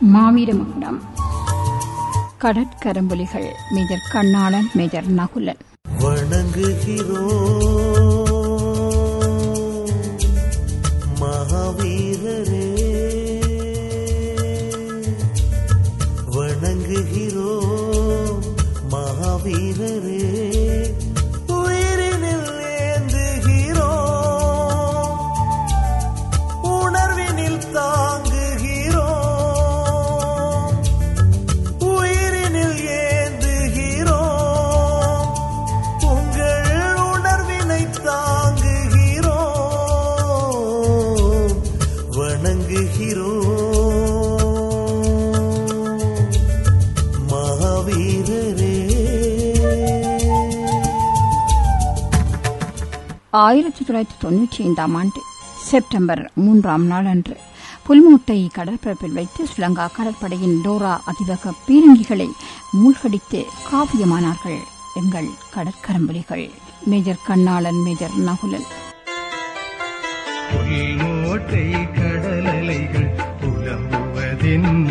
மாவீர மகுடம் கடற்கரம்புலிகள் மேஜர் கண்ணாளன் மேஜர் நகுலன் வணங்குகிறோம் மகாவீரரே வணங்குகிறோம் மகாவீரரே உயிரினில் ஏந்துகிறோம் உணர்வினில் தாங்குகிறோம் உயிரினில் ஏந்துகிறோம் உங்கள் உணர்வினை தாங்குகிறோம் வணங்குகிறோம் மகாவீரரே ஆயிரத்தி தொள்ளாயிரத்தி தொன்னூற்றி ஐந்தாம் ஆண்டு செப்டம்பர் மூன்றாம் நாள் அன்று புல்மூட்டை கடற்பரப்பில் வைத்து ஸ்ரீலங்கா கடற்படையின் டோரா அதிவக பீரங்கிகளை மூழ்கடித்து காவியமானார்கள் எங்கள் கடற்கரம்புலிகள் மேஜர் கண்ணாளன் மேஜர் நகுலன் புல்மோட்டை கடலலைகள் புலம்புவதென்ன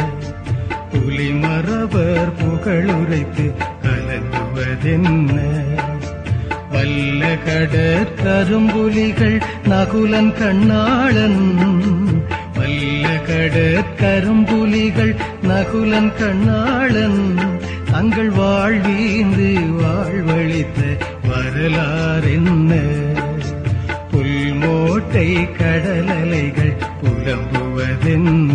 புலிமரபர் புகழுரைத்து கலங்குவதென்ன வல்ல கடற்கரும்புலிகள் நகுலன் கண்ணாளன் வல்ல கடற்கரும்புலிகள் நகுலன் கண்ணாளன் தங்கள் வாழ்வீந்து வாழ்வழித்த வரலாறென்ன புல்மோட்டை கடலலைகள் புலம்புவதென்ன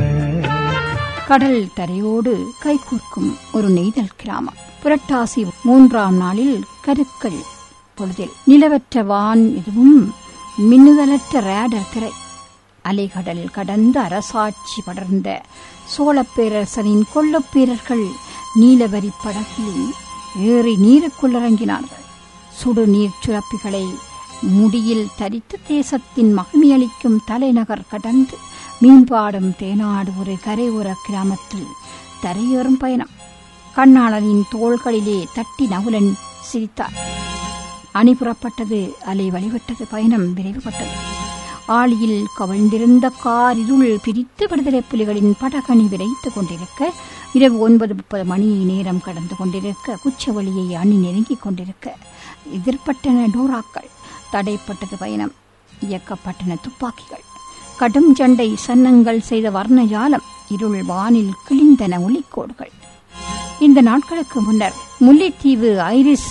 கடல் தரையோடு கைகோர்க்கும் ஒரு நெய்தல் கிராமம் புரட்டாசி மூன்றாம் நாளில் கருக்கள் பொழுதில் நிலவற்ற வான் எதுவும் மின்னுதலற்ற ரேடர் திரை அலைகடல் கடந்த அரசாட்சி படர்ந்த சோழப் பேரரசரின் கொள்ளப்பேரர்கள் நீலவரி படகில் ஏறி நீருக்குள்ளிறங்கினார்கள் சுடுநீர் சுரப்பிகளை முடியில் தரித்து தேசத்தின் மகிமையளிக்கும் தலைநகர் கடந்து மீன்பாடும் தேனாடு ஒரு கரையோர கிராமத்தில் தரையேறும் பயணம் கண்ணாளனின் தோள்களிலே தட்டி நகுலன் சிரித்தார் அணி புறப்பட்டது அலை வழிவிட்டது பயணம் விரைவுபட்டது ஆளியில் கவிழ்ந்திருந்த கார் இருள் பிரித்து விடுதலை புலிகளின் படகணி விரைத்துக் கொண்டிருக்க இரவு ஒன்பது முப்பது மணி நேரம் கடந்து கொண்டிருக்க குச்சவெளியை அணி நெருங்கிக் கொண்டிருக்க எதிர்பட்டன டோராக்கள் தடைப்பட்டது பயணம் இயக்கப்பட்டன துப்பாக்கிகள் கடும் சண்டை சன்னங்கள் செய்த வர்ண ஜாலம் இருள் வானில் கிழிந்தன ஒளிக்கோடுகள் இந்த நாட்களுக்கு முன்னர் முல்லைத்தீவு ஐரிஸ்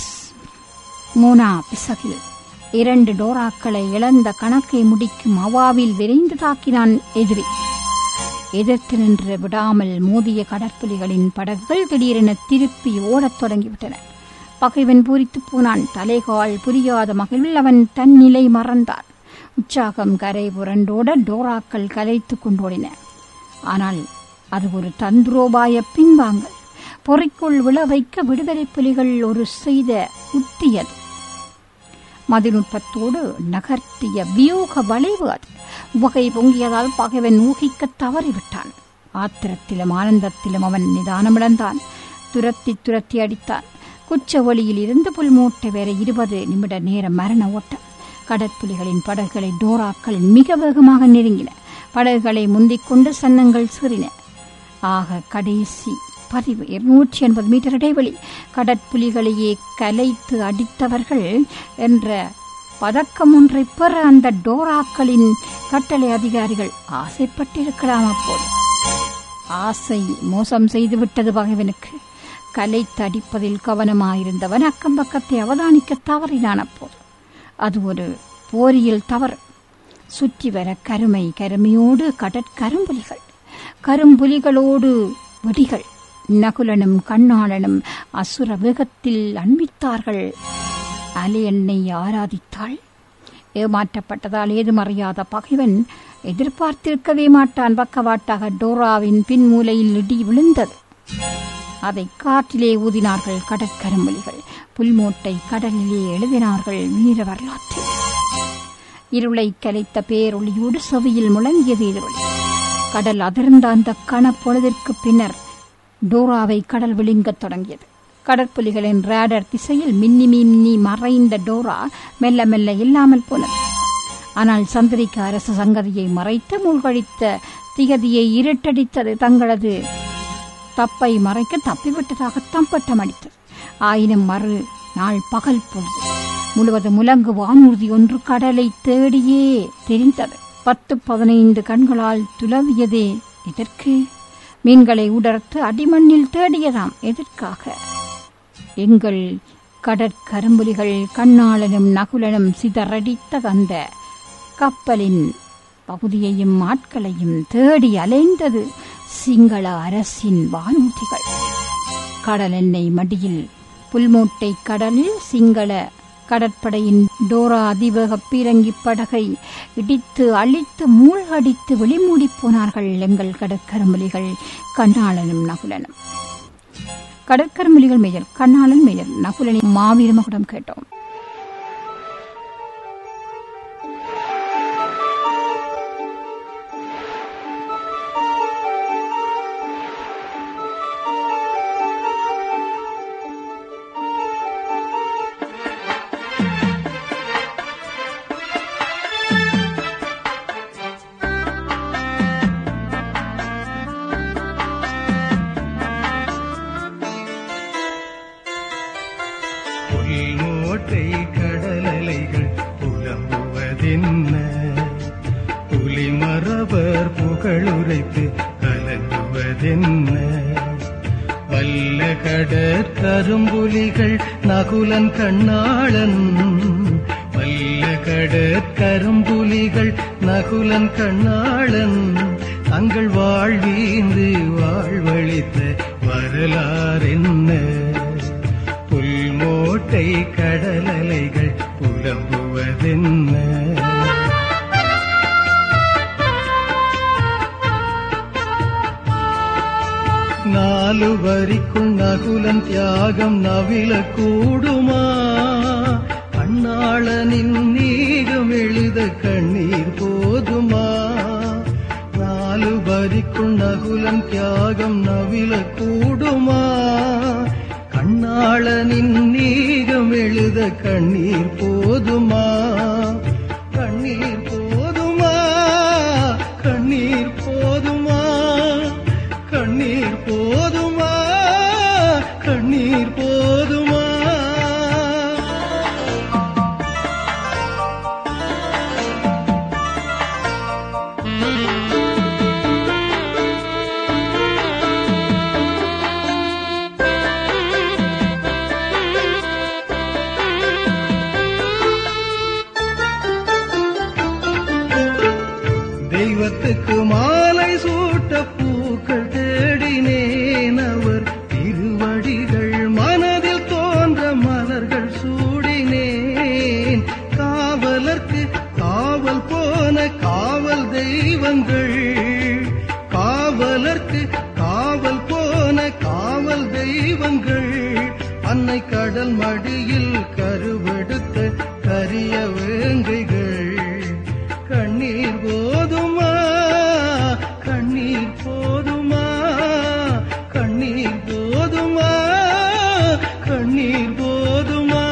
மோனா பிசகில் இரண்டு டோராக்களை இழந்த கணக்கை முடிக்கும் அவாவில் விரைந்து தாக்கினான் எதிரி எதிர்த்து நின்று விடாமல் மோதிய கடற்புலிகளின் படகுகள் திடீரென திருப்பி ஓடத் தொடங்கிவிட்டன பகைவன் பூரித்து போனான் தலைகால் புரியாத மகிழ்வில் அவன் தன் நிலை மறந்தான் உற்சாகம் கரை புரண்டோட டோராக்கள் கலைத்துக் கொண்டோடின ஆனால் அது ஒரு தந்திரோபாய பின்வாங்கல் பொறைக்குள் விழ வைக்க விடுதலை புலிகள் ஒரு செய்த உத்தியது மதிநுட்பத்தோடு நகர்த்திய வியூக வளைவு அது உவகை பொங்கியதால் பகைவன் ஊகிக்க தவறிவிட்டான் ஆத்திரத்திலும் ஆனந்தத்திலும் அவன் நிதானமிழந்தான் துரத்தி துரத்தி அடித்தான் குச்சவெளியில் இருந்து புல்மூட்டை வேற இருபது நிமிட நேர மரண ஓட்டம் கடற்புலிகளின் படகுகளை டோராக்கள் மிக வேகமாக நெருங்கின படகுகளை முந்திக் கொண்டு சன்னங்கள் சிறின ஆக கடைசி பதிவு இருநூற்றி எண்பது மீட்டர் இடைவெளி கடற்புலிகளையே கலைத்து அடித்தவர்கள் என்ற பதக்கம் ஒன்றை பெற அந்த டோராக்களின் கட்டளை அதிகாரிகள் ஆசைப்பட்டிருக்கலாம் அப்போது ஆசை மோசம் செய்துவிட்டது பகைவனுக்கு கலைத்து அடிப்பதில் கவனமாயிருந்தவன் அக்கம் பக்கத்தை அவதானிக்க தவறினான் அப்போது அது ஒரு போரியல் தவறு சுற்றி வர கருமை கருமையோடு கடற்கரும்புலிகள் கரும்புலிகளோடு வெடிகள் நகுலனும் கண்ணாளனும் அசுர வேகத்தில் அன்பித்தார்கள் அலை எண்ணை ஆராதித்தாள் ஏமாற்றப்பட்டதால் ஏதும் அறியாத பகைவன் எதிர்பார்த்திருக்கவே மாட்டான் பக்கவாட்டாக டோராவின் பின்மூலையில் இடி விழுந்தது அதை காற்றிலே ஊதினார்கள் கடற்கரும்புலிகள் புல்மோட்டை கடலிலே எழுதினார்கள் வீர வரலாற்றில் இருளை கலைத்த பேரொளியோடு செவியில் முழங்கியது எதிரொலி கடல் அதிர்ந்த அந்த கணப்பொழுதிற்கு பின்னர் டோராவை கடல் விழுங்கத் தொடங்கியது கடற்புலிகளின் ரேடர் திசையில் மின்னி மின்னி மறைந்த டோரா மெல்ல மெல்ல இல்லாமல் போனது ஆனால் சந்திரிக்க அரசு சங்கதியை மறைத்து மூழ்கடித்த திகதியை இருட்டடித்தது தங்களது தப்பை மறைக்க தப்பிவிட்டதாகத்தான் பட்டமடித்தது ஆயினும் மறு நாள் பகல் பொழுது முழுவதும் முழங்கு வானூர்தி ஒன்று கடலை தேடியே தெரிந்தது பத்து பதினைந்து கண்களால் துளவியதே எதற்கு மீன்களை உடர்த்து அடிமண்ணில் தேடியதாம் எதற்காக எங்கள் கடற்கரும்புலிகள் கண்ணாளனும் நகுலனும் சிதறடித்த அந்த கப்பலின் பகுதியையும் ஆட்களையும் தேடி அலைந்தது சிங்கள அரசின் வானூர்திகள் கடல் எண்ணெய் மடியில் புல்மூட்டை கடலில் சிங்கள கடற்படையின் டோரா அதிவேக பீரங்கி படகை இடித்து அழித்து மூழ்கடித்து வெளிமூடிப் போனார்கள் எங்கள் கடற்கரும்புலிகள் கண்ணாளனும் நகுலனும் கடற்கரும்புலிகள் மேஜர் கண்ணாளன் மேஜர் நகுலனின் மாவீரமகுடம் கேட்டோம் புல்மோட்டை கடலலைகள் புலம்புவதென்ன புலிமரபர் புகழுரைத்து கலங்குவதென்ன வல்ல கடற்கரும்புலிகள் நகுலன் கண்ணாளன் வல்ல கடற்கரும்புலிகள் நகுலன் கண்ணாளன் தங்கள் வாழ்வீந்து வாழ்வழித்த வரலாறென்ன புல்மோட்டை கடலலைகள் புலம்புவதென்ன நாலு வரிக்குள் நகுலன் தியாகம் நவில கூடுமா அண்ணாளனின் நீகம் எழுத கண்ணீர் போதுமா நாலு வரிக்குள் நகுலன் தியாகம் நவில கூடுமா கண்ணாளனின் நீகம் எழுத கண்ணீர் போதுமா கண்ணீர் போதுமா கண்ணீர் போதுமா கண்ணீர் போதுமா கண்ணீர் போதுமா தெய்வத்துக்கு மாலை சூட்ட பூக்கள் தேடினேன் அவர் திருவடிகள் மனதில் தோன்ற மலர்கள் சூடினேன் காவலர்க்கு காவல் போன காவல் தெய்வங்கள் காவலர்க்கு காவல் போன காவல் தெய்வங்கள் அன்னை கடல் மடியில் கருவெடுத்த கரிய வேங்கைகள் கண்ணீர் போதுமா கண்ணீர் போதுமா கண்ணீர் போதுமா கண்ணீர் போதுமா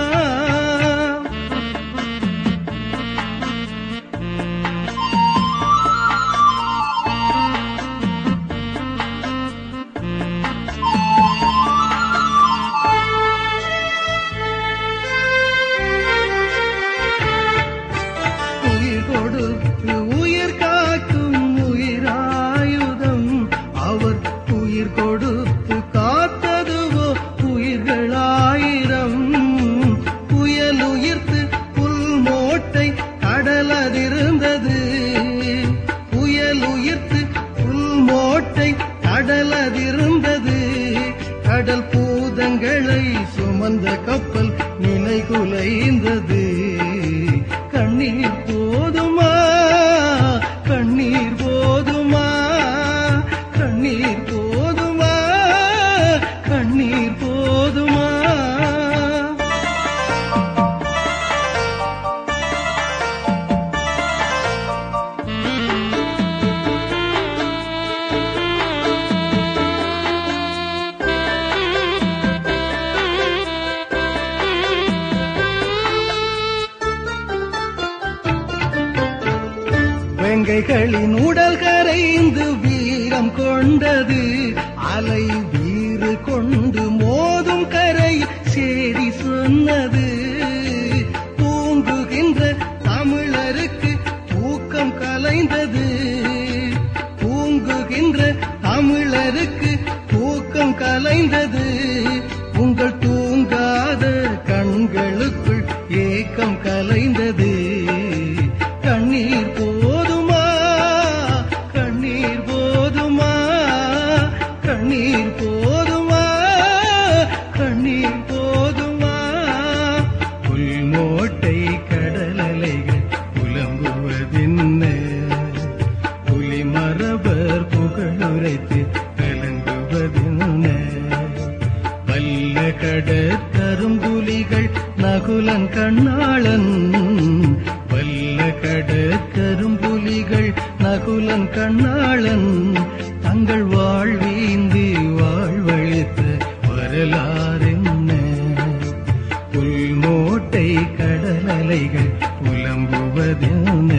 வேங்கைகளின் உடல் கரைந்து வீரம் கொண்டது அலை வீறு கொண்டு மோதும் கரை சேரி சொன்னது தூங்குகின்ற தமிழருக்கு தூக்கம் கலைந்தது தூங்குகின்ற தமிழருக்கு தூக்கம் கலைந்தது உங்கள் தூங்காத கண்களுக்குள் ஏக்கம் கலைந்தது கண்ணீர் போதுமா கண்ணீர் போதுமா கண்ணீர் போதுமா கண்ணீர் போதுமா புல்மோட்டை கடலலைகள் புலம்புவதென்ன புலி மரபர் புகழுரைத்து கலங்குவதென்ன வல்ல கடற்கரும்புலிகள் நகுலன் கண்ணாளன் வல்ல கடற்கரும்புலிகள் நகுலன் கண்ணாளன் தங்கள் வாழ்வீந்து வாழ்வழித்த வரலாறென்ன புல்மோட்டை கடலலைகள் புலம்புவதென்ன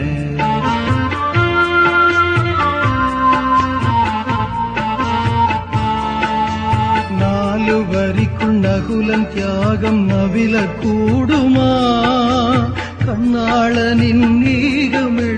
நாலு வரிக்குள் நகுலன் தியாகம் நவில கூடுமா கண்ணாளனின் நீகமிழ